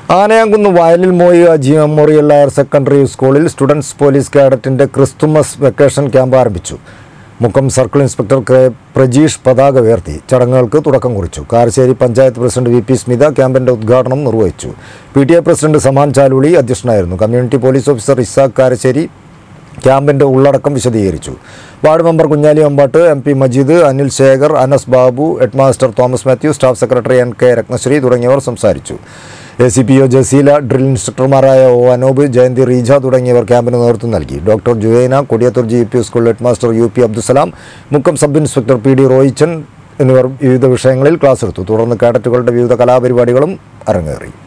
ആനയാങ്കുന്ന് വയലിൽ Moya G memorial higher secondary സ്കൂളിൽ students police കാഡറ്റിന്റെ ക്രിസ്തുമസ് വെക്കേഷൻ ക്യാമ്പ് ആരംഭിച്ചു Mukkam circle inspector K Prajeesh പതാക ഉയർത്തി ചടങ്ങുകൾക്ക് തുടക്കം കുറിച്ചു Karassery panchayat president V P Smitha ക്യാമ്പിന്റെ ഉദ്ഘാടനം നിർവഹിച്ചു P T A president Saman Chaluli അധ്യക്ഷനായിരുന്നു community police officer Ishaq Karassery ക്യാമ്പിന്റെ ഉള്ളടക്കം വിശദീകരിച്ചു ward member Kunhali Ambatt M P Majeed Anil Shekhar Anas Babu headmaster Thomas Mathew staff secretary N K Ratnashree തുടങ്ങിയവർ സംസാരിച്ചു A C P O Jaseela drill ഇൻസ്ട്രക്ടർമാരായ ഒ അനൂപ് ജയന്തി റീജ തുടങ്ങിയവർ ക്യാമ്പിന് നേതൃത്വം നൽകി doctor Juvena Kodiyathur G P school headmaster U P Abdussalam Mukkam sub inspector P D Roychan എന്നിവർ വിവിധ വിഷയങ്ങളിൽ ക്ലാസ് എടുത്തു തുടർന്ന് കേഡറ്റുകളുടെ വിവിധ കലാപരിപാടികളും അരങ്ങേറി